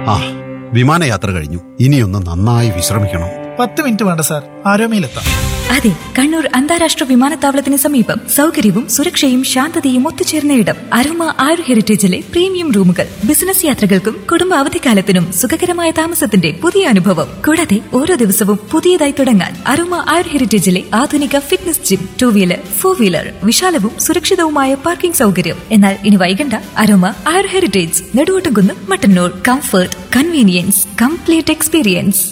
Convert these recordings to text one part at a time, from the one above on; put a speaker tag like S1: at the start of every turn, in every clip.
S1: ആ വിമാനയാത്ര കഴിഞ്ഞു ഇനിയൊന്ന് നന്നായി വിശ്രമിക്കണം
S2: പത്ത് മിനിറ്റ് വേണ്ട സാർ ആരോമയിലെത്താം
S3: അതെ കണ്ണൂർ അന്താരാഷ്ട്ര വിമാനത്താവളത്തിന് സമീപം സൗകര്യവും സുരക്ഷയും ശാന്തതയും ഒത്തുചേർന്ന ഇടം അരോമ ആയുർ ഹെറിറ്റേജിലെ പ്രീമിയം റൂമുകൾ ബിസിനസ് യാത്രകൾക്കും കുടുംബ അവധിക്കാലത്തിനും സുഖകരമായ താമസത്തിന്റെ പുതിയ അനുഭവം കൂടാതെ ഓരോ ദിവസവും പുതിയതായി തുടങ്ങാൻ അരോമ ആയുർ ഹെറിറ്റേജിലെ ആധുനിക fitness gym two wheeler four wheeler വിശാലവും സുരക്ഷിതവുമായ പാർക്കിംഗ് സൗകര്യം എന്നാൽ ഇനി വൈകണ്ട aroma Ayur heritage Neduvottumkunnu Mattannur comfort convenience complete experience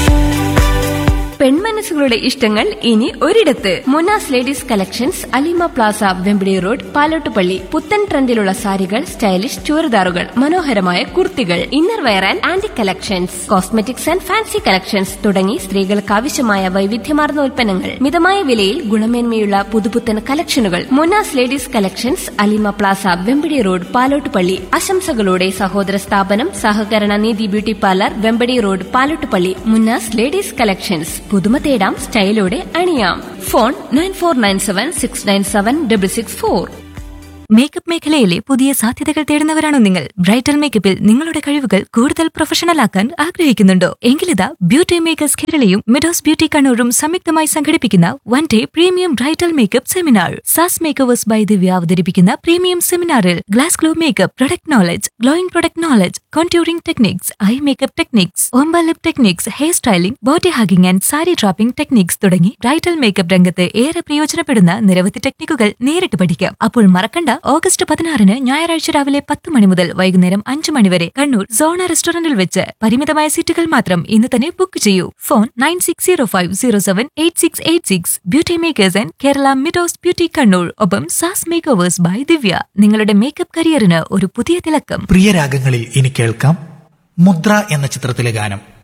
S4: പെൺമനസ്സുകളുടെ ഇഷ്ടങ്ങൾ ഇനി ഒരിടത്ത് Munas ladies collections Alima plaza Vembidi road Palottupalli പുത്തൻ ട്രെൻഡിലുള്ള സാരികൾ സ്റ്റൈലിഷ് ചുരിദാറുകൾ മനോഹരമായ കുർത്തികൾ inner wear and aunty collections cosmetics and fancy collections തുടങ്ങി സ്ത്രീകൾക്ക് ആവശ്യമായ വൈവിധ്യമാർന്ന ഉൽപ്പന്നങ്ങൾ മിതമായ വിലയിൽ ഗുണമേന്മയുള്ള പുതുപുത്തൻ കളക്ഷനുകൾ Munas ladies collections Alima plaza വെമ്പടി road Palottupalli ആശംസകളോടെ സഹോദര സ്ഥാപനം സഹകരണ നീതി beauty parlour Vembadi road Palottupalli Munnas ladies collections പുതുമ തേടാം സ്റ്റൈലോടെ അണിയാം phone nine four nine seven six nine seven double six four
S3: makeup മേഖലയിലെ പുതിയ സാധ്യതകൾ തേടുന്നവരാണോ നിങ്ങൾ ബ്രൈഡൽ മേക്കപ്പിൽ നിങ്ങളുടെ കഴിവുകൾ കൂടുതൽ പ്രൊഫഷണൽ ആക്കാൻ ആഗ്രഹിക്കുന്നുണ്ടോ എങ്കിലിതാ ബ്യൂട്ടി മേക്കേഴ്സ് കേരളയും മിഡോസ് ബ്യൂട്ടി കണ്ണൂരും സംയുക്തമായി സംഘടിപ്പിക്കുന്ന one day premium bridal makeup seminar sass makers by Divya അവതരിപ്പിക്കുന്ന പ്രീമിയം സെമിനാറിൽ glass glow makeup product knowledge glowing product knowledge contouring techniques eye makeup techniques ombre lip techniques hair styling body hugging and sari dropping techniques തുടങ്ങി bridal makeup രംഗത്ത് ഏറെ പ്രയോജനപ്പെടുന്ന നിരവധി ടെക്നിക്കുകൾ നേരിട്ട് പഠിക്കാം അപ്പോൾ മറക്കണ്ട ഓഗസ്റ്റ് പതിനാറിന് ഞായറാഴ്ച രാവിലെ പത്ത് മണി മുതൽ വൈകുന്നേരം അഞ്ച് മണി വരെ കണ്ണൂർ സോണ റെസ്റ്റോറന്റിൽ വെച്ച് പരിമിതമായ സീറ്റുകൾ മാത്രം ഇന്ന് തന്നെ ബുക്ക് ചെയ്യൂ phone nine six zero five zero seven eight six eight six beauty makers and Kerala meadows beauty Kannur ഒപ്പം sass makeovers by Divya നിങ്ങളുടെ മേക്കപ്പ് കരിയറിന് ഒരു പുതിയ തിളക്കം
S2: പ്രിയ രാഗങ്ങളിൽ ഇനി കേൾക്കാം മുദ്ര എന്ന ചിത്രത്തിലെ ഗാനം